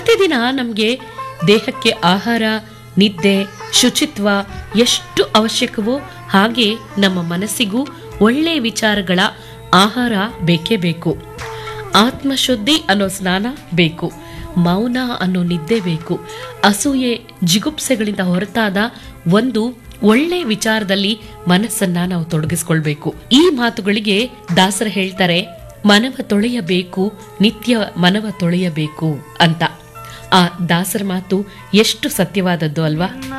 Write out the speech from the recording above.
ಪ್ರತಿದಿನ ನಮಗೆ ದೇಹಕ್ಕೆ ಆಹಾರ ನಿದ್ದೆ ಶುಚಿತ್ವ ಎಷ್ಟು ಅವಶ್ಯಕವೋ ಹಾಗೆ ನಮ್ಮ ಮನಸ್ಸಿಗೂ ಒಳ್ಳೆ ವಿಚಾರಗಳ ಆಹಾರ ಬೇಕೇ ಬೇಕು ಆತ್ಮಶುದ್ಧಿ ಅನ್ನೋ ಸ್ನಾನ ಬೇಕು ಮೌನ ಅನ್ನೋ ನಿದ್ದೆ ಬೇಕು ಅಸೂಯೆ ಜಿಗುಪ್ಸೆಗಳಿಂದ ಹೊರತಾದ ಒಂದು ಒಳ್ಳೆ ವಿಚಾರದಲ್ಲಿ ಮನಸ್ಸನ್ನ ನಾವು ತೊಡಗಿಸ್ಕೊಳ್ಬೇಕು ಈ ಮಾತುಗಳಿಗೆ ದಾಸರ ಹೇಳ್ತಾರೆ ಮನವ ತೊಳೆಯಬೇಕು ನಿತ್ಯ ಮನವ ತೊಳೆಯಬೇಕು ಅಂತ ಆ ದಾಸರ ಮಾತು ಎಷ್ಟು ಸತ್ಯವಾದದ್ದು ಅಲ್ವಾ